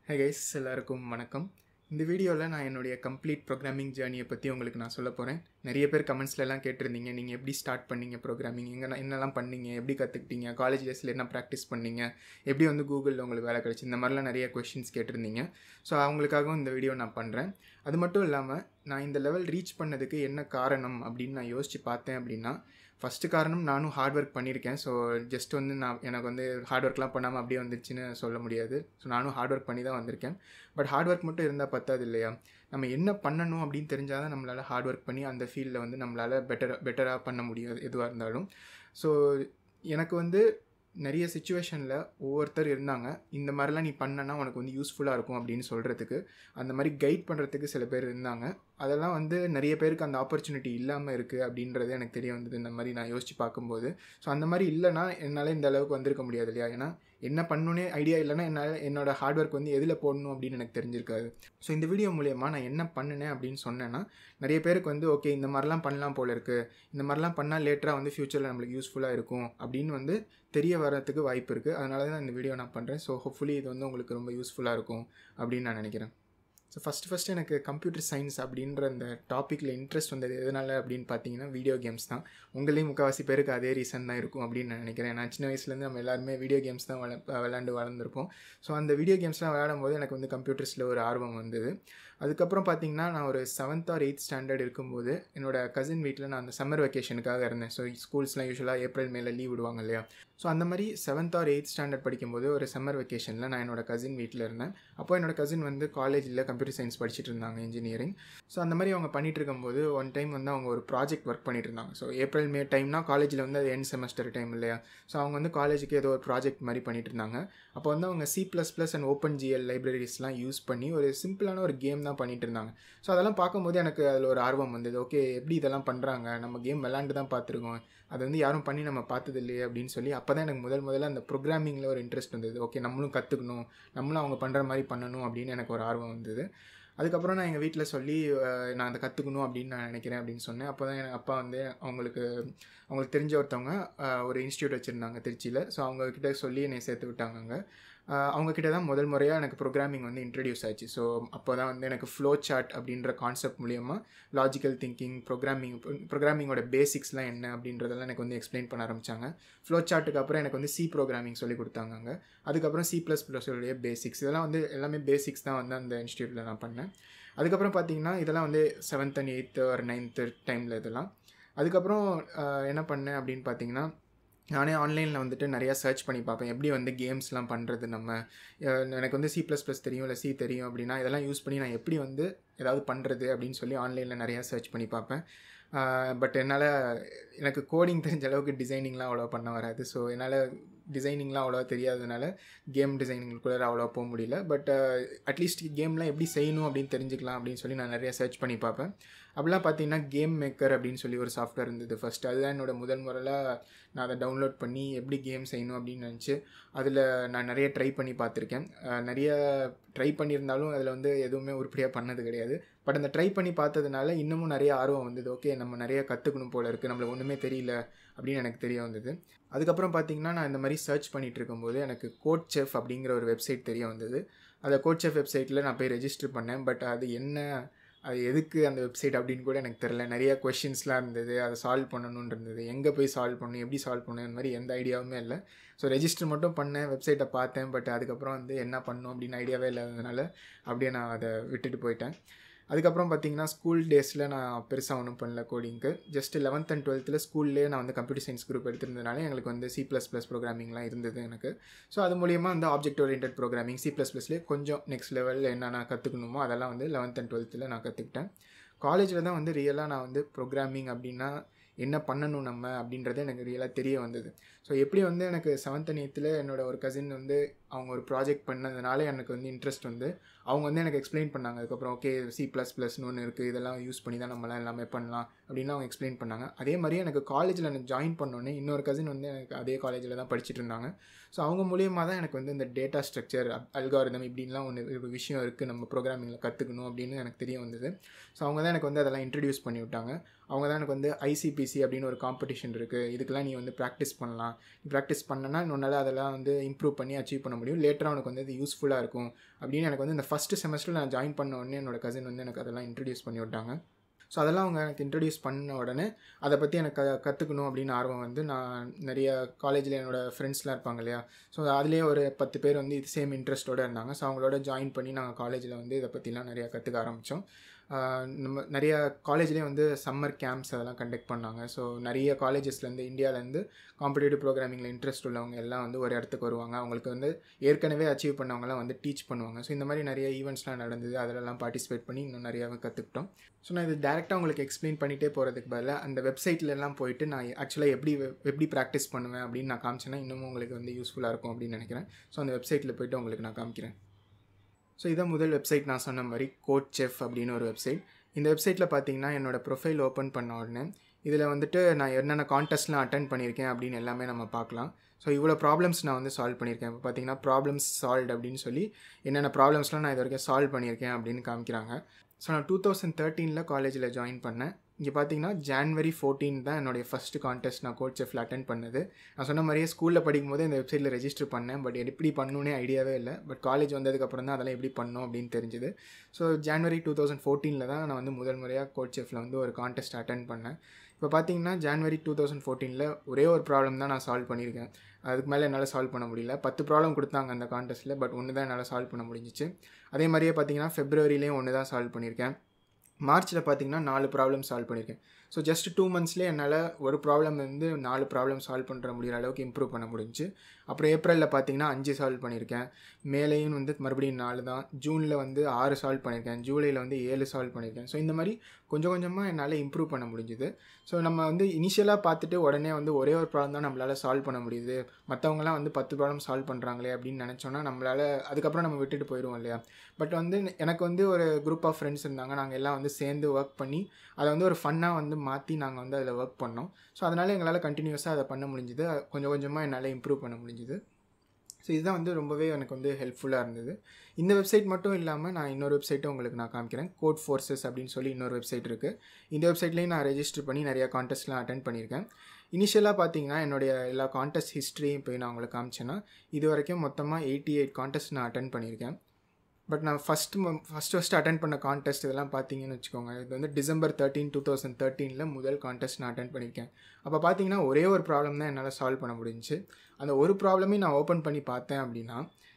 hey guys எல்லாருக்கும் வணக்கம் இந்த வீடியோவில் நான் என்னுடைய கம்ப்ளீட் ப்ரோக்ராமிங் ஜேர்னியை பற்றி உங்களுக்கு நான் சொல்ல போகிறேன் நிறைய பேர் கமெண்ட்ஸ்லலாம் கேட்டிருந்தீங்க நீங்கள் எப்படி ஸ்டார்ட் பண்ணீங்க ப்ரோக்ராமிங் எங்கே என்னெல்லாம் பண்ணீங்க எப்படி கற்றுக்கிட்டீங்க காலேஜ் டேஸில் என்ன ப்ராக்டிஸ் பண்ணீங்க எப்படி வந்து கூகுளில் உங்களுக்கு வேலை கிடச்சி இந்த மாதிரிலாம் நிறைய கொஷின்ஸ் கேட்டிருந்தீங்க ஸோ அவங்களுக்காகவும் இந்த வீடியோ நான் பண்ணுறேன் அது மட்டும் இல்லாமல் நான் இந்த லெவல் ரீச் பண்ணதுக்கு என்ன காரணம் அப்படின்னு நான் யோசித்து பார்த்தேன் அப்படின்னா ஃபஸ்ட்டு காரணம் நானும் ஹார்ட் ஒர்க் பண்ணியிருக்கேன் ஸோ ஜஸ்ட் வந்து நான் எனக்கு வந்து ஹார்ட் ஒர்க்லாம் பண்ணாமல் அப்படியே வந்துருச்சுன்னு சொல்ல முடியாது ஸோ நானும் ஹார்ட் ஒர்க் பண்ணி தான் வந்திருக்கேன் பட் ஹார்ட் ஒர்க் மட்டும் இருந்தால் பத்தாது இல்லையா நம்ம என்ன பண்ணணும் அப்படின்னு தெரிஞ்சால் தான் நம்மளால் ஹார்ட் ஒர்க் பண்ணி அந்த ஃபீல்டில் வந்து நம்மளால் பெட்டர் பெட்டராக பண்ண முடியும் எதுவாக இருந்தாலும் ஸோ எனக்கு வந்து நிறைய சுச்சுவேஷனில் ஒவ்வொருத்தர் இருந்தாங்க இந்த மாதிரிலாம் நீ பண்ணனா உனக்கு வந்து யூஸ்ஃபுல்லாக இருக்கும் அப்படின்னு சொல்கிறதுக்கு அந்த மாதிரி கைட் பண்ணுறதுக்கு சில பேர் இருந்தாங்க அதெல்லாம் வந்து நிறைய பேருக்கு அந்த ஆப்பர்ச்சுனிட்டி இல்லாமல் இருக்குது அப்படின்றது எனக்கு தெரிய வந்தது இந்த மாதிரி நான் யோசித்து பார்க்கும்போது ஸோ அந்த மாதிரி இல்லைனா என்னால் இந்த அளவுக்கு வந்திருக்க முடியாது இல்லையா ஏன்னா என்ன பண்ணணுன்னே ஐடியா இல்லைனா என்னால் என்னோட ஹார்ட் ஒர்க் வந்து எதில் போடணும் அப்படின்னு எனக்கு தெரிஞ்சிருக்காது ஸோ இந்த வீடியோ மூலயமா நான் என்ன பண்ணினேன் அப்படின்னு சொன்னேன்னா நிறைய பேருக்கு வந்து ஓகே இந்த மாதிரிலாம் பண்ணலாம் போல இருக்குது இந்த மாதிரிலாம் பண்ணால் லேட்டராக வந்து ஃப்யூச்சரில் நம்மளுக்கு யூஸ்ஃபுல்லாக இருக்கும் அப்படின்னு வந்து தெரிய வரத்துக்கு வாய்ப்பு இருக்குது அதனால தான் இந்த வீடியோ நான் பண்ணுறேன் ஸோ ஹோப்ஃபுல்லி இது வந்து உங்களுக்கு ரொம்ப யூஸ்ஃபுல்லாக இருக்கும் அப்படின்னு நான் நினைக்கிறேன் ஸோ ஃபஸ்ட்டு ஃபஸ்ட்டு எனக்கு கம்ப்யூட்டர் சயின்ஸ் அப்படின்ற அந்த டாப்பிக்கில் இன்ட்ரெஸ்ட் வந்தது எதனால் அப்படின்னு பார்த்தீங்கன்னா வீடியோ கேம்ஸ் தான் உங்களையும் முக்கால்வாசி பேருக்கு அதே ரீசன் தான் இருக்கும் அப்படின்னு நான் நினைக்கிறேன் நான் சின்ன வயசுலேருந்து நம்ம எல்லாருமே வீடியோ கேம்ஸ் தான் வள விளாண்டு வளர்ந்துருப்போம் ஸோ அந்த வீடியோ கேம்ஸ்லாம் விளையாடும் போது எனக்கு வந்து கம்ப்யூட்டர்ஸில் ஒரு ஆர்வம் வந்தது அதுக்கப்புறம் பார்த்தீங்கன்னா நான் ஒரு செவன்த் ஆர் எயித் ஸ்டாண்டர்ட் இருக்கும்போது என்னோடய கசின் வீட்டில் நான் அந்த சம்மர் வெக்கேஷனுக்காக இருந்தேன் ஸோ ஸ்கூல்ஸ்லாம் யூஸ்வலாக ஏப்ரல் மேலே லீவ் விடுவாங்க இல்லையா ஸோ அந்த மாதிரி செவன்த் ஆர் எயித் ஸ்டாண்டர்ட் படிக்கும்போது ஒரு சம்மர் வெக்கேஷனில் நான் என்னோட கசின் வீட்டில் இருந்தேன் அப்போ என்னோட கசின் வந்து காலேஜில் கம்ப்யூட்டர் சயின்ஸ் படிச்சுட்டு இருந்தாங்க இன்ஜினியரிங் ஸோ அந்த மாதிரி அவங்க பண்ணிகிட்டு இருக்கும்போது ஒன் டைம் வந்து அவங்க ஒரு ப்ராஜெக்ட் ஒர்க் பண்ணிட்டு இருந்தாங்க ஸோ ஏப்ரல் மே டைம்னா காலேஜில் வந்து அது எண்ட் செமஸ்டர் டைம் இல்லையா ஸோ அவங்க வந்து காலேஜுக்கு ஏதோ ஒரு ப்ராஜெக்ட் மாதிரி பண்ணிட்டு இருந்தாங்க அப்போ வந்து அவங்க C plus plus and open GL லைப்ரரிஸ்லாம் யூஸ் பண்ணி ஒரு சிம்பிளான ஒரு கேம் தான் பண்ணிட்டு இருந்தாங்க ஸோ அதெல்லாம் பார்க்கும்போது எனக்கு அதில் ஒரு ஆர்வம் வந்தது ஓகே எப்படி இதெல்லாம் பண்ணுறாங்க நம்ம கேம் விளாண்டு தான் பார்த்துருக்கோம் அது வந்து யாரும் பண்ணி நம்ம பார்த்தது இல்லையே அப்படின்னு சொல்லி அப்போ தான் எனக்கு முதல் முதல்ல அந்த ப்ரோக்ராமிங்கில் ஒரு இன்ட்ரெஸ்ட் வந்தது ஓகே நம்மளும் கற்றுக்கணும் நம்மளும் அவங்க பண்ணுற மாதிரி பண்ணணும் அப்படின்னு எனக்கு ஒரு ஆர்வம் வந்தது அதுக்கப்புறம் நான் எங்கள் வீட்டில் சொல்லி நான் அதை கற்றுக்கணும் அப்படின்னு நான் நினைக்கிறேன் அப்படின்னு சொன்னேன் அப்போ தான் எனக்கு அப்பா வந்து அவங்களுக்கு அவங்களுக்கு தெரிஞ்ச ஒருத்தவங்க ஒரு இன்ஸ்டியூட் வச்சுருந்தாங்க திருச்சியில் ஸோ அவங்கக்கிட்ட சொல்லி என்னை சேர்த்து விட்டாங்க அங்கே அவங்கக்கிட்ட தான் முதல் முறையாக எனக்கு ப்ரோக்ராமிங் வந்து இன்ட்ரடியூஸ் ஆச்சு ஸோ அப்போ தான் வந்து எனக்கு ஃப்ளோ சார்ட் அப்படின்ற கான்செப்ட் மூலியமாக லாஜிக்கல் திங்கிங் ப்ரோக்ராமிங் ப்ரோக்ராமிங்கோட பேசிக்ஸ்லாம் என்ன அப்படின்றதெல்லாம் எனக்கு வந்து எக்ஸ்பிளைன் பண்ண ஆரம்பித்தாங்க ஃப்ளோ சார்ட்டுக்கு அப்புறம் எனக்கு வந்து சி ப்ரோக்ராமிங் சொல்லி கொடுத்தாங்க அங்கே அதுக்கப்புறம் சி ப்ளஸ் ப்ளஸோடைய பேசிக்ஸ் இதெல்லாம் வந்து எல்லாமே பேசிக்ஸ் தான் வந்து அந்த இன்ஸ்டியூட்டில் நான் பண்ணேன் அதுக்கப்புறம் பார்த்தீங்கன்னா இதெல்லாம் வந்து செவன்த் அண்ட் எயித்து ஒரு நைன்த்து டைமில் இதெல்லாம் அதுக்கப்புறம் என்ன பண்ணேன் அப்படின்னு பார்த்தீங்கன்னா நானே ஆன்லைனில் வந்துட்டு நிறையா சர்ச் பண்ணி பார்ப்பேன் எப்படி வந்து கேம்ஸ்லாம் பண்ணுறது நம்ம எனக்கு வந்து சி ப்ளஸ் ப்ளஸ் தெரியும் இல்லை சி தெரியும் அப்படின்னா இதெல்லாம் யூஸ் பண்ணி நான் எப்படி வந்து ஏதாவது பண்ணுறது அப்படின்னு சொல்லி ஆன்லைனில் நிறையா சர்ச் பண்ணி பார்ப்பேன் பட் என்னால் எனக்கு கோடிங் தெரிஞ்ச அளவுக்கு டிசைனிங்லாம் அவ்வளோ பண்ண வராது ஸோ என்னால் டிசைனிங்லாம் அவ்வளோவா தெரியாததுனால கேம் டிசைனிங்குள்ளே அவ்வளோவா போக முடியல பட் அட்லீஸ்ட் கேம்லாம் எப்படி செய்யணும் அப்படின்னு தெரிஞ்சுக்கலாம் அப்படின்னு சொல்லி நான் நிறையா சர்ச் பண்ணி பார்ப்பேன் அப்படிலாம் பார்த்தீங்கன்னா கேம் மேக்கர் அப்படின்னு சொல்லி ஒரு சாஃப்ட்வேர் இருந்தது ஃபஸ்ட் அதுதான் என்னோட முதல் முறையில் நான் அதை டவுன்லோட் பண்ணி எப்படி கேம் செய்யணும் அப்படின்னு நினச்சி அதில் நான் நிறைய ட்ரை பண்ணி பார்த்துருக்கேன் நிறைய ட்ரை பண்ணியிருந்தாலும் அதில் வந்து எதுவுமே உருப்படியாக பண்ணது கிடையாது பட் அந்த ட்ரை பண்ணி பார்த்ததுனால இன்னமும் நிறைய ஆர்வம் வந்தது ஓகே நம்ம நிறைய கற்றுக்கணும் போல் இருக்குது நம்மளுக்கு ஒன்றுமே தெரியல அப்படின்னு எனக்கு தெரிய வந்தது அதுக்கப்புறம் பார்த்தீங்கன்னா நான் இந்த மாதிரி சர்ச் பண்ணிகிட்டு இருக்கும்போது எனக்கு கோட் செஃப் அப்படிங்கிற ஒரு வெப்சைட் தெரிய வந்தது அந்த கோட் செஃப் வெப்சைட்டில் நான் போய் ரெஜிஸ்டர் பண்ணேன் பட் அது என்ன அது எதுக்கு அந்த வெப்சைட் அப்படின்னு கூட எனக்கு தெரில நிறையா கொஷின்ஸ்லாம் இருந்தது அதை சால்வ் பண்ணணுன்னு இருந்தது எங்கே போய் சால்வ் பண்ணணும் எப்படி சால்வ் பண்ணணும் இந்த மாதிரி எந்த ஐடியாவுமே இல்லை ஸோ ரெஜிஸ்டர் மட்டும் பண்ணேன் வெப்சைட்டை பார்த்தேன் பட் அதுக்கப்புறம் வந்து என்ன பண்ணணும் அப்படின்னு ஐடியாவே இல்லாததுனால அப்படியே நான் அதை விட்டுட்டு போயிட்டேன் அதுக்கப்புறம் பார்த்தீங்கன்னா ஸ்கூல் டேஸில் நான் பெருசாக ஒன்றும் பண்ணல கோடிங்க்கு ஜஸ்ட் லெவன்த் அண்ட் டுவெல்த்தில் ஸ்கூல்லேயே நான் வந்து கம்ப்யூட்டர் சயின்ஸ் குரூப் எடுத்திருந்தனால எங்களுக்கு வந்து சி ப்ளஸ் ப்ளஸ் ப்ரோக்ராமிங்லாம் இருந்தது எனக்கு ஸோ அது மூலியமாக வந்து object orient programming C plus ப்ளஸ்லேயே கொஞ்சம் நெக்ஸ்ட் லெவலில் என்னென்ன கற்றுக்கணுமோ அதெல்லாம் வந்து லெவன்த் அண்ட் டுவெல்த்தில் நான் கற்றுக்கிட்டேன் காலேஜில் தான் வந்து ரியலாக நான் வந்து ப்ரோக்ராமிங் அப்படின்னா என்ன பண்ணணும் நம்ம அப்படின்றது எனக்கு ரியலாக தெரிய வந்தது ஸோ எப்படி வந்து எனக்கு செவன்த் அண்ட் எயித்தில் என்னோட ஒரு கசின் வந்து அவங்க ஒரு ப்ராஜெக்ட் பண்ணதுனால எனக்கு வந்து இன்ட்ரெஸ்ட் வந்து அவங்க வந்து எனக்கு எக்ஸ்பிளைன் பண்ணாங்க அதுக்கப்புறம் ஓகே சி ப்ளஸ் ப்ளஸ்னு ஒன்று இருக்குது இதெல்லாம் யூஸ் பண்ணி தான் நம்மளாம் எல்லாமே பண்ணலாம் அப்படின்னு அவங்க எக்ஸ்பிளைன் பண்ணாங்க அதே மாதிரி எனக்கு காலேஜில் எனக்கு ஜாயின் பண்ணோன்னே இன்னொரு கசின் வந்து எனக்கு அதே காலேஜில் தான் படிச்சுட்டு இருந்தாங்க ஸோ அவங்க மூலியமாக தான் எனக்கு வந்து இந்த டேட்டா ஸ்ட்ரக்சர் அல்காரிதம் இப்படின்லாம் ஒன்று ஒரு விஷயம் இருக்குது நம்ம ப்ரோக்ராமிங்கில் கற்றுக்கணும் அப்படின்னு எனக்கு தெரிய வந்தது ஸோ அவங்க தான் எனக்கு வந்து அதெல்லாம் இன்ட்ரடியூஸ் பண்ணி விட்டாங்க அவங்க தான் எனக்கு வந்து ஐசிபிசி அப்படின்னு ஒரு காம்படிஷன் இருக்குது இதுக்கெல்லாம் நீ வந்து ப்ராக்டிஸ் பண்ணலாம் ப்ராக்டிஸ் பண்ணனா உன்னால் அதெல்லாம் வந்து இம்ப்ரூவ் பண்ணி அச்சீவ் பண்ண முடியும் லேட்டராக உனக்கு வந்து அது யூஸ்ஃபுல்லாக இருக்கும் அப்படின்னு எனக்கு வந்து இந்த ஃபஸ்ட்டு செமஸ்டரில் நான் ஜாயின் பண்ண உடனே என்னோட கசின் வந்து எனக்கு அதெல்லாம் இன்ட்ரடியூஸ் பண்ணி விட்டாங்க ஸோ அதெல்லாம் அவங்க எனக்கு இன்ட்ரடியூஸ் பண்ண உடனே அதை பற்றி எனக்கு க கற்றுக்கணும் அப்படின்னு ஆர்வம் வந்து நான் நிறைய காலேஜில் என்னோடய ஃப்ரெண்ட்ஸ்லாம் இருப்பாங்க இல்லையா ஸோ அதுலேயே ஒரு பத்து பேர் வந்து இது சேம் இன்ட்ரெஸ்ட்டோடு இருந்தாங்க ஸோ அவங்களோட ஜாயின் பண்ணி நாங்கள் காலேஜில் வந்து இதை பற்றிலாம் நிறையா கற்றுக்க ஆரம்பித்தோம் நம்ம நிறைய காலேஜ்லேயே வந்து சம்மர் கேம்ப்ஸ் அதெல்லாம் கண்டக்ட் பண்ணாங்க ஸோ நிறைய காலேஜஸ்லேருந்து இந்தியாவிலேருந்து காம்படிட்டிவ் ப்ரோக்ராமிங்கில் இன்ட்ரெஸ்ட் உள்ளவங்க எல்லாம் வந்து ஒரு இடத்துக்கு வருவாங்க அவங்களுக்கு வந்து ஏற்கனவே அச்சீவ் பண்ணவங்கலாம் வந்து டீச் பண்ணுவாங்க ஸோ இந்த மாதிரி நிறைய ஈவெண்ட்ஸ்லாம் நடந்தது அதிலெல்லாம் பார்ட்டிசிபேட் பண்ணி இன்னும் நிறையாவே கற்றுக்கிட்டோம் ஸோ நான் இது டேரெக்டாக உங்களுக்கு எக்ஸ்பிளைன் பண்ணிகிட்டே போகிறதுக்கு பதிலாக அந்த வெப்சைட்லலாம் போயிட்டு நான் ஆக்சுவலாக எப்படி எப்படி ப்ராக்டிஸ் பண்ணுவேன் அப்படின்னு நான் காமிச்சேன்னா இன்னமும் உங்களுக்கு வந்து யூஸ்ஃபுல்லாக இருக்கும் அப்படின்னு நினைக்கிறேன் ஸோ அந்த வெப்சைட்டில் போயிட்டு உங்களுக்கு நான் காமிக்கிறேன் ஸோ இதான் முதல் வெப்சைட் நான் சொன்ன மாதிரி கோட் செஃப் அப்படின்னு ஒரு வெப்சைட் இந்த வெப்சைட்டில் பார்த்தீங்கன்னா என்னோடய ப்ரொஃபைல் ஓப்பன் பண்ண உடனே இதில் வந்துட்டு நான் என்னென்ன கான்டெஸ்ட்லாம் அட்டன் பண்ணியிருக்கேன் அப்படின்னு எல்லாமே நம்ம பார்க்கலாம் ஸோ இவ்வளோ ப்ராப்ளம்ஸ் நான் வந்து சால்வ் பண்ணியிருக்கேன் இப்போ பார்த்தீங்கன்னா ப்ராப்ளம்ஸ் சால்வ் அப்படின்னு சொல்லி என்னென்ன ப்ராப்ளம்ஸ்லாம் நான் இது வரைக்கும் சால்வ் பண்ணியிருக்கேன் அப்படின்னு காமிக்கிறாங்க ஸோ நான் டூ தௌசண்ட் தேர்ட்டீனில் காலேஜில் ஜாயின் பண்ணேன் இங்கே பார்த்தீங்கன்னா ஜான்வரி ஃபோர்டீன் தான் என்னுடைய ஃபஸ்ட்டு கான்டெஸ்ட் நான் கோட் செஃபில் அட்டன் பண்ணது நான் சொன்ன மாதிரியே ஸ்கூலில் படிக்கும் போது இந்த வெப்சைட்டில் ரெஜிஸ்டர் பண்ணேன் பட் எப்படி பண்ணணுன்னே ஐடியாவே இல்லை பட் காலேஜ் வந்ததுக்கப்புறம் தான் அதெல்லாம் எப்படி பண்ணணும் அப்படின்னு தெரிஞ்சுது ஸோ ஜான்வரி டூ தௌசண்ட் ஃபோர்டீனில் தான் நான் வந்து முதல் முறையாக கோட் செஃபில் வந்து ஒரு கான்டெஸ்ட் அட்டன் பண்ணேன் இப்போ பார்த்தீங்கன்னா ஜான்வரி டூ தௌசண்ட் ஃபோர்டீனில் ஒரே ஒரு ப்ராப்ளம் தான் நான் சால்வ் பண்ணியிருக்கேன் அதுக்கு மேலே என்னால் சால்வ் பண்ண முடியல பத்து ப்ராப்ளம் கொடுத்தாங்க அந்த கான்டெஸ்ட்டில் பட் ஒன்று தான் என்னால் சால்வ் பண்ண முடிஞ்சிச்சு அதே மாதிரியே பார்த்தீங்கன்னா ஃபெப்ரவரிலேயும் ஒன்று தான் சால்வ் பண்ணியிருக்கேன் மார்ச்சில் பார்த்தீங்கன்னா நாலு ப்ராப்ளம் சால்வ் பண்ணியிருக்கேன் ஸோ ஜஸ்ட் டூ மந்த்ஸ்லேயே என்னால் ஒரு ப்ராப்ளம் வந்து நாலு ப்ராப்ளம் சால்வ் பண்ணுற முடிகிற அளவுக்கு இம்ப்ரூவ் பண்ண முடிஞ்சு அப்புறம் ஏப்ரலில் பார்த்தீங்கன்னா அஞ்சு சால்வ் பண்ணியிருக்கேன் மேலேயும் வந்து மறுபடியும் நாலு தான் ஜூனில் வந்து ஆறு சால்வ் பண்ணியிருக்கேன் ஜூலையில் வந்து ஏழு சால்வ் பண்ணியிருக்கேன் ஸோ இந்த மாதிரி கொஞ்சம் கொஞ்சமாக என்னால் இம்ப்ரூவ் பண்ண முடிஞ்சுது ஸோ நம்ம வந்து இனிஷியலாக பார்த்துட்டு உடனே வந்து ஒரே ஒரு ப்ராப்ளம் தான் நம்மளால் சால்வ் பண்ண முடியுது மற்றவங்களாம் வந்து பத்து ப்ராப்ளம் சால்வ் பண்ணுறாங்களே அப்படின்னு நினச்சோன்னா நம்மளால் அதுக்கப்புறம் நம்ம விட்டுட்டு போயிடுவோம் இல்லையா பட் வந்து எனக்கு வந்து ஒரு குரூப் ஆஃப் ஃப்ரெண்ட்ஸ் இருந்தாங்க நாங்கள் எல்லாம் வந்து சேர்ந்து ஒர்க் பண்ணி அதை வந்து ஒரு ஃபன்னாக வந்து மாற்றி நாங்கள் வந்து அதில் ஒர்க் பண்ணோம் ஸோ அதனால் எங்களால் கண்டினியூஸாக அதை பண்ண முடிஞ்சுது கொஞ்சம் கொஞ்சமாக என்னால் இம்ப்ரூவ் பண்ண முடிஞ்சுது ஸோ இதுதான் வந்து ரொம்பவே எனக்கு வந்து ஹெல்ப்ஃபுல்லாக இருந்தது இந்த வெப்சைட் மட்டும் இல்லாமல் நான் இன்னொரு வெப்சைட்டும் உங்களுக்கு நான் காமிக்கிறேன் கோட் ஃபோர்ஸஸ் அப்படின்னு சொல்லி இன்னொரு வெப்சைட் இருக்குது இந்த வெப்சைட்லேயும் நான் ரெஜிஸ்டர் பண்ணி நிறையா கான்டெஸ்ட்லாம் அட்டன் பண்ணியிருக்கேன் இனிஷியலாக பார்த்தீங்கன்னா என்னுடைய எல்லா கான்டெஸ்ட் ஹிஸ்ட்ரியும் போய் நான் உங்களுக்கு காமிச்சேன்னா இது வரைக்கும் மொத்தமாக எயிட்டி எயிட் கான்டெஸ்ட் நான் அட்டன் பண்ணியிருக்கேன் பட் நான் ஃபஸ்ட்டு ஃபஸ்ட் ஃபஸ்ட்டு அட்டன் பண்ண கான்டெஸ்ட் இதெல்லாம் பார்த்தீங்கன்னு வச்சுக்கோங்க இது வந்து டிசம்பர் தேர்ட்டீன் டூ தௌசண்ட் தேர்ட்டீனில் முதல் கான்டெஸ்ட் நான் அட்டன் பண்ணியிருக்கேன் அப்போ பார்த்தீங்கன்னா ஒரே ஒரு ப்ராப்ளம் தான் என்னால் சால்வ் பண்ண முடிஞ்சுச்சு அந்த ஒரு ப்ராப்ளமே நான் ஓப்பன் பண்ணி பார்த்தேன் அப்படின்னா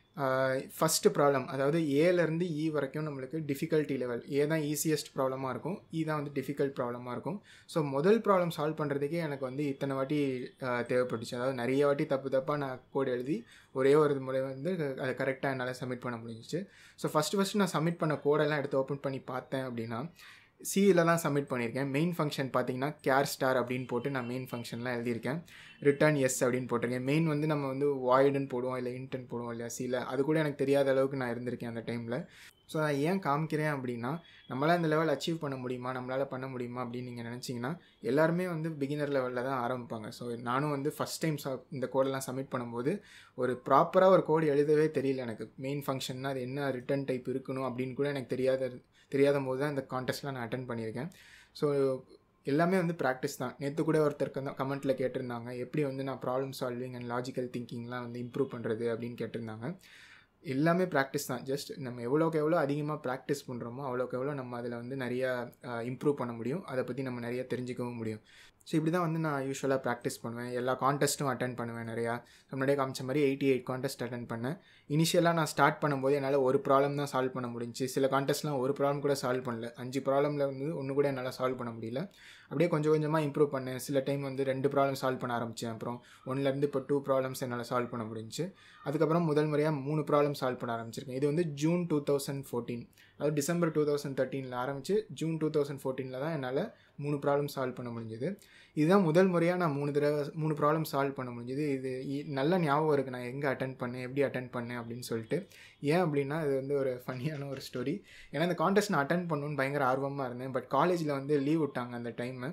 ஃபஸ்ட்டு ப்ராப்ளம் அதாவது ஏலேருந்து இ வரைக்கும் நம்மளுக்கு டிஃபிகல்ட்டி லெவல் ஏ தான் ஈஸியஸ்ட் ப்ராப்ளமாக இருக்கும் இ தான் வந்து டிஃபிகல்ட் ப்ராப்ளமாக இருக்கும் ஸோ முதல் ப்ராப்ளம் சால்வ் பண்ணுறதுக்கே எனக்கு வந்து இத்தனை வாட்டி தேவைப்பட்டுச்சு அதாவது நிறைய வாட்டி தப்பு தப்பாக நான் கோட் எழுதி ஒரே ஒரு முறை வந்து அதை கரெக்டாக என்னால் சப்மிட் பண்ண முடிஞ்சிச்சு ஸோ ஃபஸ்ட்டு ஃபஸ்ட்டு நான் சப்மிட் பண்ண கோடெல்லாம் எடுத்து ஓப்பன் பண்ணி பார்த்தேன் அப்படின்னா சியில் தான் சப்மிட் பண்ணியிருக்கேன் மெயின் ஃபங்க்ஷன் பார்த்தீங்கன்னா கேர் ஸ்டார் அப்படின்னு போட்டு நான் மெயின் ஃபங்க்ஷன்லாம் எழுதியிருக்கேன் ரிட்டர்ன் எஸ் அப்படின்னு போட்டிருக்கேன் மெயின் வந்து நம்ம வந்து வாய்டுன்னு போடுவோம் இல்லை இன்டன் போடுவோம் இல்லையா சியில் அது கூட எனக்கு தெரியாத அளவுக்கு நான் இருந்திருக்கேன் அந்த டைமில் ஸோ நான் ஏன் காமிக்கிறேன் அப்படின்னா நம்மளால் இந்த லெவல் அச்சீவ் பண்ண முடியுமா நம்மளால் பண்ண முடியுமா அப்படின்னு நீங்கள் நினச்சிங்கன்னா எல்லாருமே வந்து பிகினர் லெவலில் தான் ஆரம்பிப்பாங்க ஸோ நானும் வந்து ஃபஸ்ட் டைம் சா இந்த கோடெல்லாம் சப்மிட் பண்ணும்போது ஒரு ப்ராப்பராக ஒரு கோடு எழுதவே தெரியல எனக்கு மெயின் ஃபங்க்ஷன்னா அது என்ன ரிட்டர்ன் டைப் இருக்கணும் அப்படின்னு கூட எனக்கு தெரியாத தெரியாத போது தான் இந்த கான்டெஸ்ட்லாம் நான் அட்டன் பண்ணியிருக்கேன் ஸோ எல்லாமே வந்து ப்ராக்டிஸ் தான் நேற்று கூட ஒருத்தருக்கு தான் கமெண்ட்டில் கேட்டிருந்தாங்க எப்படி வந்து நான் ப்ராப்ளம் சால்விங் அண்ட் லாஜிக்கல் திங்கிங்லாம் வந்து இம்ப்ரூவ் பண்ணுறது அப்படின்னு கேட்டிருந்தாங்க எல்லாமே ப்ராக்டிஸ் தான் ஜஸ்ட் நம்ம எவ்வளோக்கு எவ்வளோ அதிகமாக ப்ராக்டிஸ் பண்ணுறோமோ அவ்வளோக்கு எவ்வளோ நம்ம அதில் வந்து நிறையா இம்ப்ரூவ் பண்ண முடியும் அதை பற்றி நம்ம நிறைய தெரிஞ்சுக்கவும் முடியும் ஸோ இப்படி தான் வந்து நான் யூஸ்வலாக ப்ராக்டிஸ் பண்ணுவேன் எல்லா கான்டெஸ்ட்டும் அட்டன் பண்ணுவேன் நிறையா முன்னாடியே காமிச்ச மாதிரி எயிட்டி எயிட் கான்டெஸ்ட் அட்டன் பண்ணேன் இனிஷியலாக நான் ஸ்டார்ட் பண்ணும்போது என்னால் ஒரு ப்ராப்ளம் தான் சால்வ் பண்ண முடிஞ்சு சில கான்டெஸ்ட்லாம் ஒரு ப்ராப்ளம் கூட சால்வ் பண்ணல அஞ்சு ப்ராப்ளமில் வந்து ஒன்று கூட என்னால் சால்வ் பண்ண முடியல அப்படியே கொஞ்சம் கொஞ்சமாக இம்ப்ரூவ் பண்ணேன் சில டைம் வந்து ரெண்டு ப்ராப்ளம் சால்வ் பண்ண ஆரம்பித்தேன் அப்புறம் ஒன்லேருந்து இப்போ டூ ப்ராப்ளம்ஸ் என்னால் சால்வ் பண்ண முடிஞ்சு அதுக்கப்புறம் முதல் முறையாக மூணு ப்ராப்ளம் சால்வ் பண்ண ஆரம்பிச்சிருக்கேன் இது வந்து ஜூன் டூ தௌசண்ட் ஃபோர்டீன் அதாவது டிசம்பர் டூ தௌசண்ட் தேர்ட்டீனில் ஆரம்பித்து ஜூன் டூ தௌசண்ட் ஃபோர்டீனில் தான் என்னால் மூணு ப்ராப்ளம் சால்வ் பண்ண முடிஞ்சது இதுதான் முதல் முறையாக நான் மூணு தடவை மூணு ப்ராப்ளம் சால்வ் பண்ண முடிஞ்சது இது நல்ல ஞாபகம் இருக்குது நான் எங்கே அட்டன் பண்ணேன் எப்படி அட்டன் பண்ணேன் அப்படின்னு சொல்லிட்டு ஏன் அப்படின்னா இது வந்து ஒரு ஃபன்னியான ஒரு ஸ்டோரி ஏன்னா இந்த கான்டெஸ்ட் நான் அட்டன் பண்ணணுன்னு பயங்கர ஆர்வமாக இருந்தேன் பட் காலேஜில் வந்து லீவ் விட்டாங்க அந்த டைமு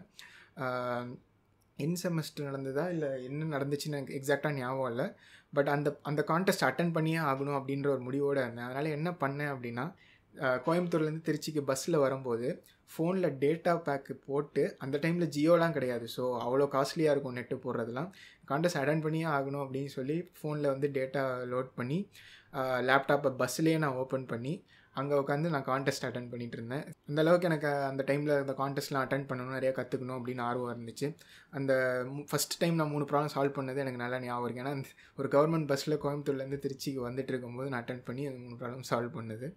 என் செமஸ்டர் நடந்ததா இல்லை என்ன நடந்துச்சுன்னு எனக்கு எக்ஸாக்டாக ஞாபகம் இல்லை பட் அந்த அந்த கான்டெஸ்ட் அட்டன் பண்ணியே ஆகணும் அப்படின்ற ஒரு முடிவோடு இருந்தேன் அதனால் என்ன பண்ணேன் அப்படின்னா கோயம்புத்தூர்லேருந்து திருச்சிக்கு பஸ்ஸில் வரும்போது ஃபோனில் டேட்டா பேக்கு போட்டு அந்த டைமில் ஜியோலாம் கிடையாது ஸோ அவ்வளோ காஸ்ட்லியாக இருக்கும் நெட்டு போடுறதுலாம் கான்டெஸ்ட் அட்டன் பண்ணியே ஆகணும் அப்படின்னு சொல்லி ஃபோனில் வந்து டேட்டா லோட் பண்ணி லேப்டாப்பை பஸ்லேயே நான் ஓப்பன் பண்ணி அங்கே உட்காந்து நான் கான்டெஸ்ட் அட்டன் பண்ணிட்டு இருந்தேன் அந்த அளவுக்கு எனக்கு அந்த டைமில் அந்த கான்டெஸ்ட்லாம் அட்டன் பண்ணணும் நிறையா கற்றுக்கணும் அப்படின்னு ஆர்வம் இருந்துச்சு அந்த ஃபஸ்ட் டைம் நான் மூணு ப்ராப்ளம் சால்வ் பண்ணது எனக்கு நல்லா ஞாபகம் இருக்கு ஏன்னா அந்த ஒரு கவர்மெண்ட் பஸ்ஸில் கோயம்புத்தூர்லேருந்து திருச்சிக்கு வந்துட்டு இருக்கும்போது நான் அட்டன் பண்ணி அந்த மூணு ப்ராப்ளம் சால்வ் பண்ணது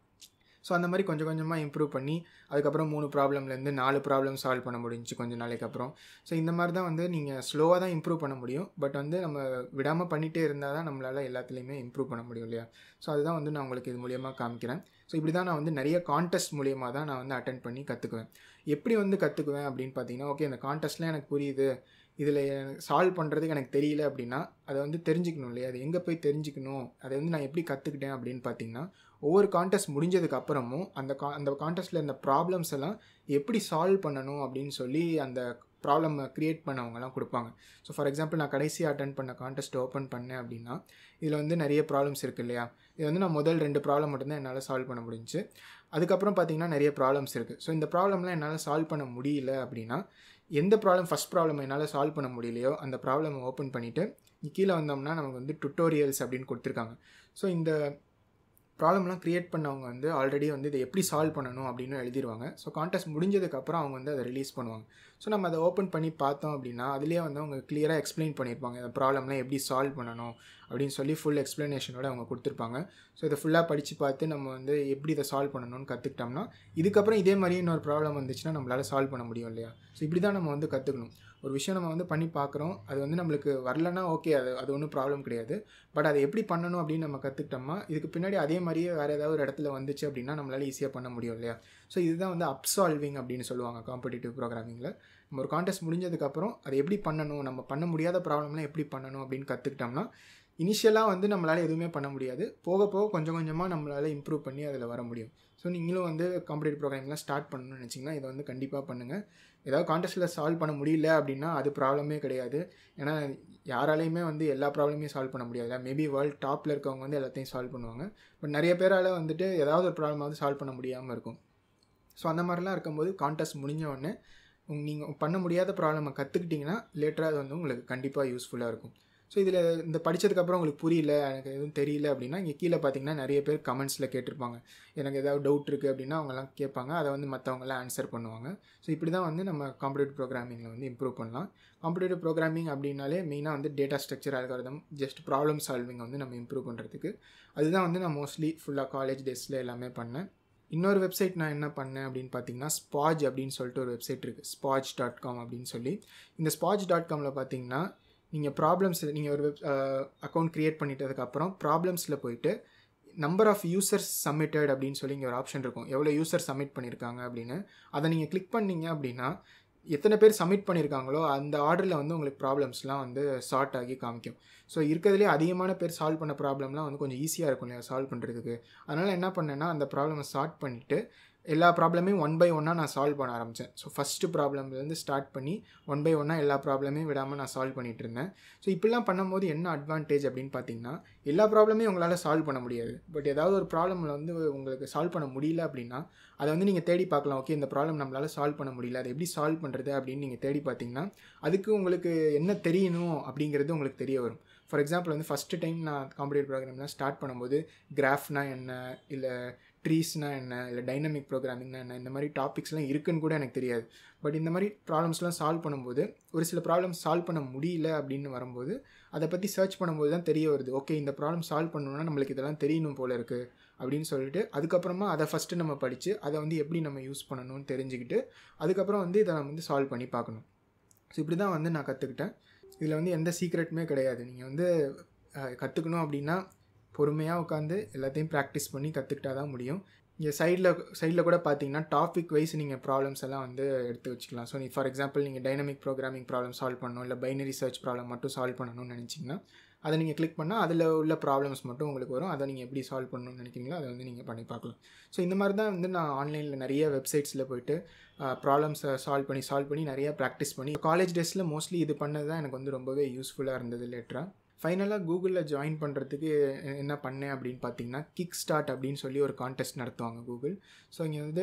ஸோ அந்த மாதிரி கொஞ்சம் கொஞ்சமாக இம்ப்ரூவ் பண்ணி அதுக்கப்புறம் மூணு ப்ராப்ளம்லேருந்து நாலு ப்ராப்ளம் சால்வ் பண்ண முடிஞ்சுச்சு கொஞ்சம் நாளைக்கு அப்புறம் ஸோ இந்த மாதிரி தான் வந்து நீங்கள் ஸ்லோவாக தான் இம்ப்ரூவ் பண்ண முடியும் பட் வந்து நம்ம விடாமல் பண்ணிகிட்டே இருந்தால் தான் நம்மளால் எல்லாத்துலேயுமே இம்ப்ரூவ் பண்ண முடியும் இல்லையா ஸோ அதுதான் வந்து நான் உங்களுக்கு இது மூலியமாக காமிக்கிறேன் ஸோ இப்படி தான் நான் வந்து நிறைய கான்டெஸ்ட் மூலியமாக தான் நான் வந்து அட்டன் பண்ணி கற்றுக்குவேன் எப்படி வந்து கற்றுக்குவேன் அப்படின்னு பார்த்தீங்கன்னா ஓகே இந்த கான்டெஸ்ட்லாம் எனக்கு புரியுது இதில் சால்வ் பண்ணுறதுக்கு எனக்கு தெரியல அப்படின்னா அதை வந்து தெரிஞ்சுக்கணும் இல்லையா அது எங்கே போய் தெரிஞ்சுக்கணும் அதை வந்து நான் எப்படி கற்றுக்கிட்டேன் அப்படின்னு பார்த்தீங்கன்னா ஒவ்வொரு கான்டெஸ்ட் முடிஞ்சதுக்கு அப்புறமும் அந்த கா அந்த கான்டெஸ்ட்டில் இந்த ப்ராப்ளம்ஸ் எல்லாம் எப்படி சால்வ் பண்ணணும் அப்படின்னு சொல்லி அந்த ப்ராப்ளம் க்ரியேட் பண்ணவங்கலாம் கொடுப்பாங்க ஸோ ஃபார் எக்ஸாம்பிள் நான் கடைசியாக அட்டன் பண்ண கான்டெஸ்ட் ஓப்பன் பண்ணேன் அப்படின்னா இதில் வந்து நிறைய ப்ராப்ளம்ஸ் இருக்குது இல்லையா இது வந்து நான் முதல் ரெண்டு ப்ராப்ளம் மட்டும்தான் என்னால் சால்வ் பண்ண முடிஞ்சு அதுக்கப்புறம் பார்த்தீங்கன்னா நிறைய ப்ராப்ளம்ஸ் இருக்குது ஸோ இந்த ப்ராப்ளம்லாம் என்னால் சால்வ் பண்ண முடியல அப்படின்னா எந்த ப்ராப்ளம் ஃபஸ்ட் ப்ராப்ளம் என்னால் சால்வ் பண்ண முடியலையோ அந்த ப்ராப்ளம் ஓப்பன் பண்ணிவிட்டு கீழே வந்தோம்னா நமக்கு வந்து டுட்டோரியல்ஸ் அப்படின்னு கொடுத்துருக்காங்க ஸோ இந்த ப்ராப்ளம்லாம் க்ரியேட் பண்ணவங்க வந்து ஆல்ரெடி வந்து இதை எப்படி சால்வ் பண்ணணும் அப்படின்னு எழுதிடுவாங்க ஸோ கான்டெஸ்ட் முடிஞ்சதுக்கப்புறம் அவங்க வந்து அதை ரிலீஸ் பண்ணுவாங்க ஸோ நம்ம அதை ஓப்பன் பண்ணி பார்த்தோம் அப்படின்னா அதுலேயே வந்து அவங்க கிளியராக எக்ஸ்பிளைன் பண்ணியிருப்பாங்க இந்த ப்ராப்ளம்லாம் எப்படி சால்வ் பண்ணணும் அப்படின்னு சொல்லி ஃபுல் எக்ஸ்ப்ளனேஷனோட அவங்க கொடுத்துருப்பாங்க ஸோ இதை ஃபுல்லாக படித்து பார்த்து நம்ம வந்து எப்படி இதை சால்வ் பண்ணணும்னு கற்றுக்கிட்டோம்னா இதுக்கப்புறம் இதே மாதிரி இன்னொரு ப்ராப்ளம் வந்துச்சுன்னா நம்மளால் சால்வ் பண்ண முடியும் இல்லையா ஸோ இப்படி தான் நம்ம வந்து கற்றுக்கணும் ஒரு விஷயம் நம்ம வந்து பண்ணி பார்க்குறோம் அது வந்து நம்மளுக்கு வரலன்னா ஓகே அது அது ஒன்றும் ப்ராப்ளம் கிடையாது பட் அதை எப்படி பண்ணணும் அப்படின்னு நம்ம கற்றுக்கிட்டோம்னா இதுக்கு பின்னாடி அதே மாதிரியே வேறு ஏதாவது ஒரு இடத்துல வந்துச்சு அப்படின்னா நம்மளால் ஈஸியாக பண்ண முடியும் இல்லையா ஸோ இதுதான் வந்து அப்சால்விங் அப்படின்னு சொல்லுவாங்க காம்படிட்டிவ் ப்ரோக்ராமிங்கில் நம்ம ஒரு கான்டெஸ்ட் முடிஞ்சதுக்கப்புறம் அதை எப்படி பண்ணணும் நம்ம பண்ண முடியாத ப்ராப்ளம்லாம் எப்படி பண்ணணும் அப்படின்னு கற்றுக்கிட்டோம்னா இனிஷியலாக வந்து நம்மளால் எதுவுமே பண்ண முடியாது போக போக கொஞ்சம் கொஞ்சமாக நம்மளால் இம்ப்ரூவ் பண்ணி அதில் வர முடியும் ஸோ நீங்களும் வந்து காம்படிட்டிவ் ப்ரோக்ராமிங்லாம் ஸ்டார்ட் பண்ணணும்னு நினச்சிங்கன்னா இதை வந்து கண்டிப்பாக பண்ணுங்கள் ஏதாவது கான்டெஸ்ட்டில் சால்வ் பண்ண முடியல அப்படின்னா அது ப்ராப்ளமே கிடையாது ஏன்னா யாராலையுமே வந்து எல்லா ப்ராப்ளமையும் சால்வ் பண்ண முடியாது மேபி வேர்ல்டு டாப்பில் இருக்கவங்க வந்து எல்லாத்தையும் சால்வ் பண்ணுவாங்க பட் நிறைய பேரால் வந்துட்டு ஏதாவது ஒரு ப்ராப்ளம் வந்து சால்வ் பண்ண முடியாமல் இருக்கும் ஸோ அந்த மாதிரிலாம் இருக்கும்போது கான்டெஸ்ட் முடிஞ்ச உடனே நீங்கள் பண்ண முடியாத ப்ராப்ளமை கற்றுக்கிட்டிங்கன்னா லேட்டராக அது வந்து உங்களுக்கு கண்டிப்பாக யூஸ்ஃபுல்லாக இருக்கும் ஸோ இதில் இந்த படித்ததுக்கப்புறம் உங்களுக்கு புரியல எனக்கு எதுவும் தெரியல அப்படின்னா இங்கே கீழே பார்த்தீங்கன்னா நிறைய பேர் கமெண்ட்ஸில் கேட்டிருப்பாங்க எனக்கு ஏதாவது டவுட் இருக்குது அப்படின்னா அவங்கெல்லாம் கேட்பாங்க அதை வந்து மற்றவங்களாம் ஆன்சர் பண்ணுவாங்க ஸோ இப்படி தான் வந்து நம்ம காம்படிட்டிவ் ப்ரோக்ராமிங்கில் வந்து இம்ப்ரூவ் பண்ணலாம் காம்படிட்டிவ் ப்ரோக்ராமிங் அப்படின்னாலே மெயினாக வந்து data structure algorithm just problem solving வந்து நம்ம இம்ப்ரூவ் பண்ணுறதுக்கு அதுதான் வந்து நான் மோஸ்ட்லி ஃபுல்லாக காலேஜ் டேஸில் எல்லாமே பண்ணேன் இன்னொரு வெப்சைட் நான் என்ன பண்ணேன் அப்படின்னு பார்த்தீங்கன்னா ஸ்பாஜ் அப்படின்னு சொல்லிட்டு ஒரு வெப்சைட் இருக்குது ஸ்பாஜ் டாட் காம் அப்படின்னு சொல்லி இந்த ஸ்பாஜ் டாட் காமில் பார்த்தீங்கன்னா நீங்கள் ப்ராப்ளம்ஸ் நீங்கள் ஒரு வெப் அக்கௌண்ட் க்ரியேட் பண்ணிட்டதுக்கப்புறம் ப்ராப்ளம்ஸில் போயிட்டு நம்பர் ஆஃப் யூசர்ஸ் சப்மிட்டட் அப்படின்னு சொல்லி இங்கே ஒரு ஆப்ஷன் இருக்கும் எவ்வளோ யூசர் சப்மிட் பண்ணியிருக்காங்க அப்படின்னு அதை நீங்கள் கிளிக் பண்ணீங்க அப்படின்னா எத்தனை பேர் சப்மிட் பண்ணியிருக்காங்களோ அந்த ஆர்டரில் வந்து உங்களுக்கு ப்ராப்ளம்ஸ்லாம் வந்து சார்ட் ஆகி காமிக்கும் ஸோ இருக்கிறதுலே அதிகமான பேர் சால்வ் பண்ண ப்ராப்ளம்லாம் வந்து கொஞ்சம் ஈஸியாக இருக்கும் இல்லையா சால்வ் பண்ணுறதுக்கு அதனால் என்ன பண்ணேன்னா அந்த ப்ராப்ளமை சார்ட் பண்ணிவிட்டு எல்லா ப்ராப்ளமையும் ஒன் பை ஒன்னாக நான் சால்வ் பண்ண ஆரம்பித்தேன் ஸோ ஃபஸ்ட்டு ப்ராப்ளம்லேருந்து ஸ்டார்ட் பண்ணி ஒன் பை ஒன்னாக எல்லா ப்ராப்ளமையும் விடாமல் நான் சால்வ் பண்ணிகிட்டு இருந்தேன் ஸோ இப்படிலாம் பண்ணும்போது என்ன அட்வான்டேஜ் அப்படின்னு பார்த்தீங்கன்னா எல்லா ப்ராப்ளமையும் உங்களால் சால்வ் பண்ண முடியாது பட் ஏதாவது ஒரு ப்ராப்ளமில் வந்து உங்களுக்கு சால்வ் பண்ண முடியல அப்படின்னா அதை வந்து நீங்கள் தேடி பார்க்கலாம் ஓகே இந்த ப்ராப்ளம் நம்மளால் சால்வ் பண்ண முடியல அதை எப்படி சால்வ் பண்ணுறது அப்படின்னு நீங்கள் தேடி பார்த்தீங்கன்னா அதுக்கு உங்களுக்கு என்ன தெரியணும் அப்படிங்கிறது உங்களுக்கு தெரிய வரும் ஃபார் எக்ஸாம்பிள் வந்து ஃபஸ்ட்டு டைம் நான் காம்படிட்டிவ் ப்ரோக்ராம்லாம் ஸ்டார்ட் பண்ணும்போது கிராஃப்னா என்ன இல்லை ட்ரீஸ்னா என்ன இல்லை டைனமிக் ப்ரோக்ராமிங்னா என்ன இந்த மாதிரி டாபிக்ஸ்லாம் இருக்குன்னு கூட எனக்கு தெரியாது பட் இந்த மாதிரி ப்ராப்ளம்ஸ்லாம் சால்வ் பண்ணும்போது ஒரு சில ப்ராப்ளம்ஸ் சால்வ் பண்ண முடியல அப்படின்னு வரும்போது அதை பற்றி சர்ச் பண்ணும்போது தான் தெரிய வருது ஓகே இந்த ப்ராப்ளம் சால்வ் பண்ணணும்னா நம்மளுக்கு இதெல்லாம் தெரியணும் போல இருக்குது அப்படின்னு சொல்லிட்டு அதுக்கப்புறமா அதை ஃபஸ்ட்டு நம்ம படித்து அதை வந்து எப்படி நம்ம யூஸ் பண்ணணும்னு தெரிஞ்சுக்கிட்டு அதுக்கப்புறம் வந்து இதை நம்ம வந்து சால்வ் பண்ணி பார்க்கணும் ஸோ இப்படி தான் வந்து நான் கற்றுக்கிட்டேன் இதில் வந்து எந்த சீக்ரெட்டுமே கிடையாது நீங்கள் வந்து கற்றுக்கணும் அப்படின்னா பொறுமையாக உட்காந்து எல்லாத்தையும் ப்ராக்டிஸ் பண்ணி கற்றுக்கிட்டா தான் முடியும் இங்கே சைடில் சைடில் கூட பார்த்தீங்கன்னா டாபிக் வைஸ் நீங்கள் ப்ராப்ளம்ஸ் எல்லாம் வந்து எடுத்து வச்சுக்கலாம் ஸோ நீ ஃபார் எக்ஸாம்பிள் நீங்கள் டைனமிக் ப்ரோக்ராமிங் ப்ராப்ளம் சால்வ் பண்ணணும் இல்லை பைனரி சர்ச் ப்ராப்ளம் மட்டும் சால்வ் பண்ணணும்னு நினச்சிங்கன்னா அதை நீங்கள் கிளிக் பண்ணால் அதில் உள்ள ப்ராப்ளம்ஸ் மட்டும் உங்களுக்கு வரும் அதை நீங்கள் எப்படி சால்வ் பண்ணணும்னு நினைக்கிறீங்களோ அதை வந்து நீங்கள் பண்ணி பார்க்கலாம் ஸோ இந்த மாதிரி தான் வந்து நான் ஆன்லைனில் நிறைய வெப்சைட்ஸில் போயிட்டு ப்ராப்ளம்ஸை சால்வ் பண்ணி சால்வ் பண்ணி நிறையா ப்ராக்டிஸ் பண்ணி காலேஜ் டேஸில் மோஸ்ட்லி இது பண்ணது தான் எனக்கு வந்து ரொம்பவே யூஸ்ஃபுல்லாக இருந்தது லேட்டராக ஃபைனலாக கூகுளில் ஜாயின் பண்ணுறதுக்கு என்ன பண்ணேன் அப்படின்னு பார்த்தீங்கன்னா கிக் ஸ்டார்ட் அப்படின்னு சொல்லி ஒரு கான்டெஸ்ட் நடத்துவாங்க கூகுள் ஸோ இங்கே வந்து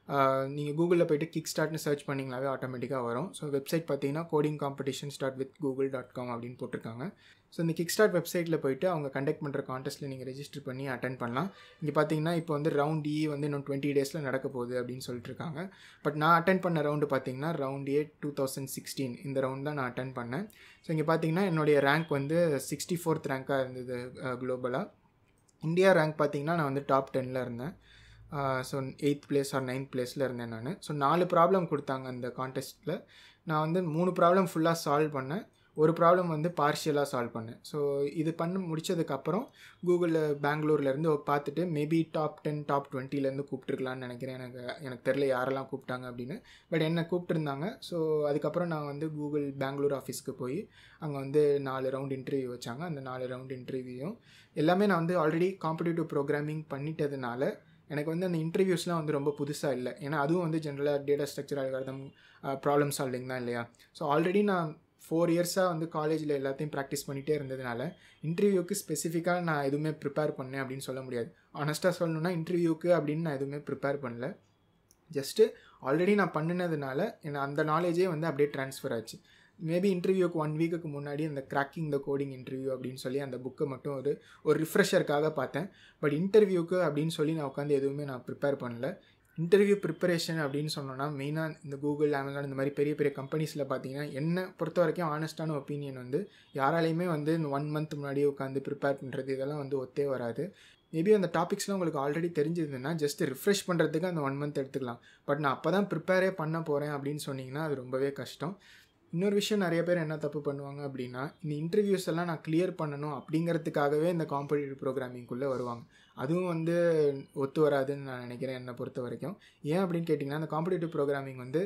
நீங்கள் கூகுளில் போய்ட்டு கிக் ஸ்டார்ட்னு சர்ச் பண்ணிங்களாவே ஆட்டோமேட்டிக்காக வரும் ஸோ வெப்சைட் பார்த்தீங்கன்னா coding competition start with Google dot com அப்படின்னு போட்டிருக்காங்க ஸோ இந்த கிக் ஸ்டார்ட் வெப்சைட்டில் போயிட்டு அவங்க கண்டக்ட் பண்ணுற கான்டெஸ்ட்டில் நீங்கள் ரெஜிஸ்டர் பண்ணி அட்டன் பண்ணலாம் இங்கே பார்த்தீங்கன்னா இப்போ வந்து ரவுண்ட் இ வந்து இன்னும் டுவெண்ட்டி டேஸில் நடக்க போகுது அப்படின்னு சொல்லிட்டு இருக்காங்க பட் நான் அட்டன் பண்ண ரவுண்டு பார்த்தீங்கன்னா round A two thousand sixteen இந்த ரவுண்ட் தான் நான் அட்டன் பண்ணேன் ஸோ இங்கே பார்த்தீங்கன்னா என்னுடைய ரேங்க் வந்து சிக்ஸ்டி ஃபோர்த் ரேங்காக இருந்தது குளோபலாக இந்தியா ரேங்க் பார்த்தீங்கன்னா நான் வந்து டாப் டெனில் இருந்தேன் so eighth place or ninth பிளேஸில் இருந்தேன் நான் ஸோ நாலு ப்ராப்ளம் கொடுத்தாங்க அந்த கான்டெஸ்ட்டில் நான் வந்து மூணு ப்ராப்ளம் ஃபுல்லாக சால்வ் பண்ணேன் ஒரு ப்ராப்ளம் வந்து பார்ஷியலாக சால்வ் பண்ணேன் ஸோ இது பண்ணி முடிச்சதுக்கப்புறம் கூகுளில் பெங்களூர்லேருந்து பார்த்துட்டு மேபி டாப் டென் டாப் டுவெண்ட்டிலேருந்து கூப்பிட்டுருக்கலான்னு நினைக்கிறேன் எனக்கு எனக்கு தெரில யாரெல்லாம் கூப்பிட்டாங்க அப்படின்னு பட் என்னை கூப்பிட்டுருந்தாங்க ஸோ அதுக்கப்புறம் நான் வந்து கூகுள் பெங்களூர் ஆஃபீஸ்க்கு போய் அங்கே வந்து நாலு ரவுண்ட் இன்டர்வியூ வச்சாங்க அந்த நாலு ரவுண்ட் இன்டர்வியூயும் எல்லாமே நான் வந்து ஆல்ரெடி காம்படிட்டிவ் ப்ரோக்ராமிங் பண்ணிட்டதுனால எனக்கு வந்து அந்த இன்டர்வியூஸ்லாம் வந்து ரொம்ப புதுசாக இல்லை ஏன்னா அதுவும் வந்து ஜென்ரலாக data structure algorithm problem solving தான் இல்லையா ஸோ ஆல்ரெடி நான் ஃபோர் இயர்ஸாக வந்து காலேஜில் எல்லாத்தையும் ப்ராக்டிஸ் பண்ணிகிட்டே இருந்ததுனால இன்டர்வியூக்கு ஸ்பெசிஃபிக்காக நான் எதுவுமே ப்ரிப்பேர் பண்ணேன் அப்படின்னு சொல்ல முடியாது ஆனஸ்ட்டாக சொல்லணுன்னா இன்டர்வியூக்கு அப்படின்னு நான் எதுவுமே ப்ரிப்பேர் பண்ணல ஜஸ்ட்டு ஆல்ரெடி நான் பண்ணினதுனால எனக்கு அந்த நாலேஜே வந்து அப்படியே ட்ரான்ஸ்ஃபர் ஆச்சு மேபி இன்டர்வியூக்கு ஒன் வீக்குக்கு முன்னாடி அந்த கிராக்கிங் த கோடிங் இன்டர்வியூ அப்படின்னு சொல்லி அந்த புக்கை மட்டும் ஒரு ஒரு ரிஃப்ரெஷருக்காக பார்த்தேன் பட் இன்டர்வியூக்கு அப்படின்னு சொல்லி நான் உட்காந்து எதுவுமே நான் ப்ரிப்பேர் பண்ணல இன்டர்வியூ ப்ரிப்பரேஷன் அப்படின்னு சொன்னோன்னா மெயினாக இந்த கூகுள் அமேசான் இந்த மாதிரி பெரிய பெரிய கம்பெனிஸில் பார்த்தீங்கன்னா என்னை பொறுத்த வரைக்கும் ஆனஸ்டான ஒப்பீனியன் வந்து யாராலையுமே வந்து இந்த ஒன் மந்த் முன்னாடியே உட்காந்து ப்ரிப்பேர் பண்ணுறது இதெல்லாம் வந்து ஒத்தே வராது மேபி அந்த டாபிக்ஸ்லாம் உங்களுக்கு ஆல்ரெடி தெரிஞ்சதுன்னா ஜஸ்ட் ரிஃப்ரெஷ் பண்ணுறதுக்கு அந்த ஒன் மந்த் எடுத்துக்கலாம் பட் நான் அப்போ தான் ப்ரிப்பேரே பண்ண போகிறேன் அப்படின்னு சொன்னிங்கன்னா அது ரொம்பவே கஷ்டம் இன்னொரு விஷயம் நிறைய பேர் என்ன தப்பு பண்ணுவாங்க அப்படின்னா இந்த இன்டர்வியூஸ் எல்லாம் நான் கிளியர் பண்ணணும் அப்படிங்கிறதுக்காகவே இந்த காம்படிட்டிவ் ப்ரோக்ராமிங்குள்ளே வருவாங்க அதுவும் வந்து ஒத்து வராதுன்னு நான் நினைக்கிறேன் என்னை பொறுத்த வரைக்கும் ஏன் அப்படின்னு கேட்டிங்கன்னா அந்த காம்படிட்டிவ் ப்ரோக்ராமிங் வந்து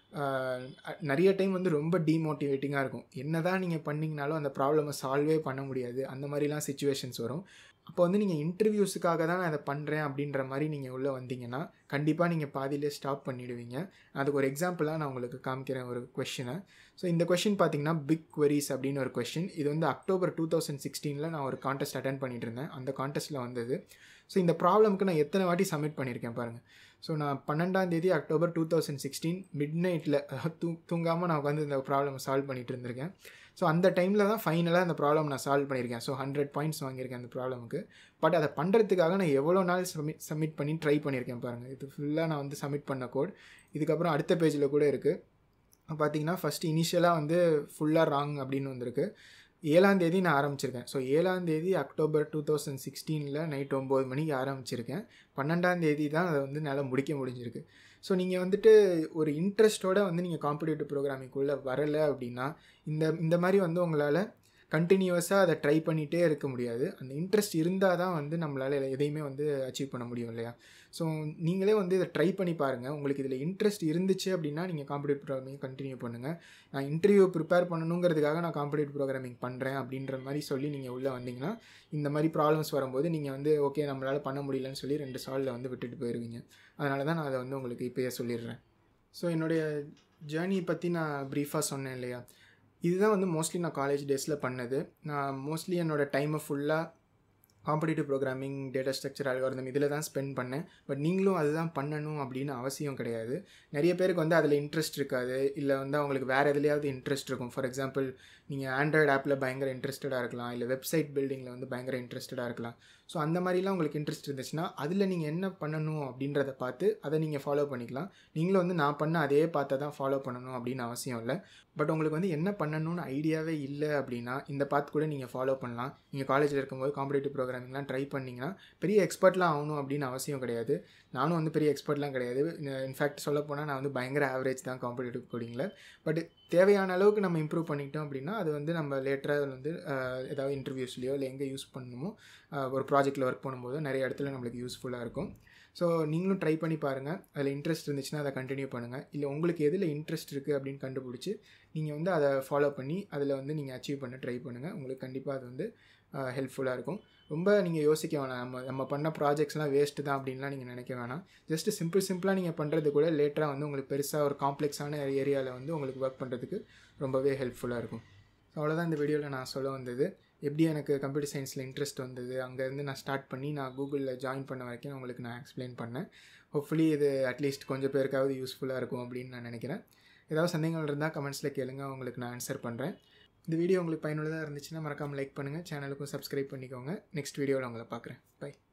நிறைய டைம் வந்து ரொம்ப டீமோட்டிவேட்டிங்காக இருக்கும் என்ன தான் நீங்கள் பண்ணிங்கனாலும் அந்த ப்ராப்ளமை சால்வே பண்ண முடியாது அந்த மாதிரிலாம் சுச்சுவேஷன்ஸ் வரும் அப்போ வந்து நீங்கள் இன்டர்வியூஸுக்காக தான் நான் அதை பண்ணுறேன் அப்படின்ற மாதிரி நீங்கள் உள்ளே வந்தீங்கன்னா கண்டிப்பாக நீங்கள் பாதியிலே ஸ்டாப் பண்ணிவிடுவீங்க அதுக்கு ஒரு எக்ஸாம்பிளாக நான் உங்களுக்கு காமிக்கிறேன் ஒரு கொஷினை ஸோ இந்த கொஷின் பார்த்தீங்கன்னா பிக் queries அப்படின்னு ஒரு கொஷின் இது வந்து அக்டோபர் டூ தௌசண்ட் சிக்ஸ்டீனில் நான் ஒரு கான்டெஸ்ட் அட்டன் பண்ணிட்டு இருந்தேன் அந்த கான்டெஸ்ட்டில் வந்தது ஸோ இந்த ப்ராப்ளம்க்கு நான் எத்தனை வாட்டி சப்மிட் பண்ணியிருக்கேன் பாருங்கள் ஸோ நான் பன்னெண்டாம் தேதி அக்டோபர் டூ தௌசண்ட் சிக்ஸ்டீன் மிட் நைட்டில் தூ தூங்காமல் நான் உட்காந்து இந்த ப்ராப்ளம் சால்வ் பண்ணிட்டு இருந்திருக்கேன் ஸோ அந்த டைமில் தான் ஃபைனலாக அந்த ப்ராப்ளம் நான் சால்வ் பண்ணியிருக்கேன் ஸோ ஹண்ட்ரட் பாயிண்ட்ஸ் வாங்கியிருக்கேன் அந்த ப்ராப்ளமுக்கு பட் அதை பண்ணுறதுக்காக நான் எவ்வளோ நாள் சப்மிட் சப்மிட் பண்ணி ட்ரை பண்ணியிருக்கேன் பாருங்கள் இது ஃபுல்லாக நான் வந்து சப்மிட் பண்ண கோட் இதுக்கப்புறம் அடுத்த பேஜில் கூட இருக்குது பார்த்தீங்கன்னா ஃபஸ்ட்டு இனிஷியலாக வந்து ஃபுல்லாக ராங் அப்படின்னு வந்திருக்கு ஏழாம் தேதி நான் ஆரம்பிச்சிருக்கேன் ஸோ ஏழாம் தேதி அக்டோபர் டூ தௌசண்ட் சிக்ஸ்டீனில் நைட் ஒம்பது மணிக்கு ஆரம்பிச்சிருக்கேன் பன்னெண்டாம் தேதி தான் அதை வந்து என்னால் முடிக்க முடிஞ்சிருக்கு ஸோ நீங்கள் வந்துட்டு ஒரு இன்ட்ரெஸ்ட்டோட வந்து நீங்கள் காம்படிட்டிவ் ப்ரோக்ராமிங்குள்ளே வரலை அப்படின்னா இந்த இந்த மாதிரி வந்து உங்களால் கண்டினியூவஸாக அதை ட்ரை பண்ணிகிட்டே இருக்க முடியாது அந்த இன்ட்ரெஸ்ட் இருந்தால் தான் வந்து நம்மளால் எதையுமே வந்து அச்சீவ் பண்ண முடியும் இல்லையா ஸோ நீங்களே வந்து இதை ட்ரை பண்ணி பாருங்கள் உங்களுக்கு இதில் இன்ட்ரெஸ்ட் இருந்துச்சு அப்படின்னா நீங்கள் காம்படிட்டிவ் ப்ரோக்ராமிங் கண்டினியூ பண்ணுங்கள் நான் இன்டர்வியூ ப்ரிப்பேர் பண்ணணுங்கிறதுக்காக நான் காம்படிட்டிவ் ப்ரோக்ராமிங் பண்ணுறேன் அப்படின்ற மாதிரி சொல்லி நீங்கள் உள்ளே வந்தீங்கன்னா இந்த மாதிரி ப்ராப்ளம்ஸ் வரும்போது நீங்கள் வந்து ஓகே நம்மளால் பண்ண முடியலன்னு சொல்லி ரெண்டு சாலில் வந்து விட்டுட்டு போயிடுவீங்க அதனால தான் நான் அதை வந்து உங்களுக்கு இப்போயே சொல்லிடுறேன் ஸோ என்னுடைய ஜேர்னியை பற்றி நான் ப்ரீஃபாக சொன்னேன் இல்லையா இதுதான் வந்து மோஸ்ட்லி நான் காலேஜ் டேஸில் பண்ணது நான் மோஸ்ட்லி என்னோடய டைமை ஃபுல்லாக competitive programming data structure algorithm இதில் தான் ஸ்பெண்ட் பண்ணேன் பட் நீங்களும் அதுதான் பண்ணணும் அப்படின்னு அவசியம் கிடையாது நிறைய பேருக்கு வந்து அதில் இன்ட்ரெஸ்ட் இருக்காது இல்லை வந்து அவங்களுக்கு வேறு எதுலையாவது இன்ட்ரெஸ்ட் இருக்கும் ஃபார் எக்ஸாம்பிள் நீங்கள் ஆண்ட்ராய்டு ஆப்பில் பயங்கர இன்ட்ரெஸ்டடாக இருக்கலாம் இல்லை வெப்சைட் பில்டிங்கில் வந்து பயங்கர இன்ட்ரெஸ்டடாக இருக்கலாம் ஸோ அந்த மாதிரிலாம் உங்களுக்கு இன்ட்ரெஸ்ட் இருந்துச்சுன்னா அதில் நீங்கள் என்ன பண்ணணும் அப்படின்றத பார்த்து அதை நீங்கள் ஃபாலோ பண்ணிக்கலாம் நீங்களும் வந்து நான் பண்ண அதே பார்த்து தான் ஃபாலோ பண்ணணும் அப்படின்னு அவசியம் இல்லை பட் உங்களுக்கு வந்து என்ன பண்ணணும்னு ஐடியாவே இல்லை அப்படின்னா இந்த பார்த்து கூட நீங்கள் ஃபாலோ பண்ணலாம் நீங்கள் காலேஜில் இருக்கும்போது காம்படிட்டிவ் ப்ரோக்ராமிங்லாம் ட்ரை பண்ணிங்கன்னா பெரிய எக்ஸ்பர்ட்லாம் ஆகணும் அப்படின்னு அவசியம் கிடையாது நானும் வந்து பெரிய எக்ஸ்பர்ட்லாம் கிடையாது இன்ஃபேக்ட் சொல்ல போனால் நான் வந்து பயங்கர ஆவரேஜ் தான் காம்படிட்டிவ் கோடிங்கில் பட் தேவையான அளவுக்கு நம்ம இம்ப்ரூவ் பண்ணிக்கிட்டோம் அப்படின்னா அது வந்து நம்ம லேட்டராக வந்து ஏதாவது இன்டர்வியூஸ்லையோ இல்லை எங்கே யூஸ் பண்ணணுமோ ஒரு ப்ராஜெக்ட்டில் ஒர்க் பண்ணும்போது நிறைய இடத்துல நம்மளுக்கு யூஸ்ஃபுல்லாக இருக்கும் ஸோ நீங்களும் ட்ரை பண்ணி பாருங்கள் அதில் இன்ட்ரெஸ்ட் இருந்துச்சுன்னா அதை கண்டினியூ பண்ணுங்கள் இல்லை உங்களுக்கு எதில் இன்ட்ரெஸ்ட் இருக்குது அப்படின்னு கண்டுபிடிச்சி நீங்கள் வந்து அதை ஃபாலோ பண்ணி அதில் வந்து நீங்கள் அச்சீவ் பண்ண ட்ரை பண்ணுங்கள் உங்களுக்கு கண்டிப்பாக அது வந்து ஹெல்ப்ஃபுல்லாக இருக்கும் ரொம்ப நீங்கள் யோசிக்க வேணாம் நம்ம நம்ம பண்ண ப்ராஜெக்ட்ஸ்லாம் வேஸ்ட்டு தான் அப்படின்லாம் நீங்கள் நினைக்க வேணாம் ஜஸ்ட்டு சிம்பிள் சிம்பிளாக நீங்கள் பண்ணுறது கூட லேட்டராக வந்து உங்களுக்கு பெருசாக ஒரு காம்ப்ளெக்ஸான ஏரியாவில் வந்து உங்களுக்கு ஒர்க் பண்ணுறதுக்கு ரொம்பவே ஹெல்ப்ஃபுல்லாக இருக்கும் ஸோ அவ்வளோதான் இந்த வீடியோவில் நான் சொல்ல வந்தது எப்படி எனக்கு கம்ப்யூட்டர் சயின்ஸில் இன்ட்ரெஸ்ட் வந்தது அங்கேருந்து நான் ஸ்டார்ட் பண்ணி நான் கூகுளில் ஜாயின் பண்ண வரைக்கும் உங்களுக்கு நான் எக்ஸ்பிளைன் பண்ணேன் ஹோப்ஃபுல்லி இது அட்லீஸ்ட் கொஞ்சம் பேருக்காவது யூஸ்ஃபுல்லாக இருக்கும் அப்படின்னு நான் நினைக்கிறேன் ஏதாவது சந்தேகங்கள் இருந்தால் கமெண்ட்ஸில் கேளுங்க உங்களுக்கு நான் ஆன்சர் பண்ணுறேன் இந்த வீடியோ உங்களுக்கு பயனுள்ளதாக இருந்துச்சுன்னா மறக்காமல் லைக் பண்ணுங்கள் சேனலுக்கும் சப்ஸ்கிரைப் பண்ணிக்கோங்க நெக்ஸ்ட் வீடியோவில் உங்களை பார்க்குறேன் பை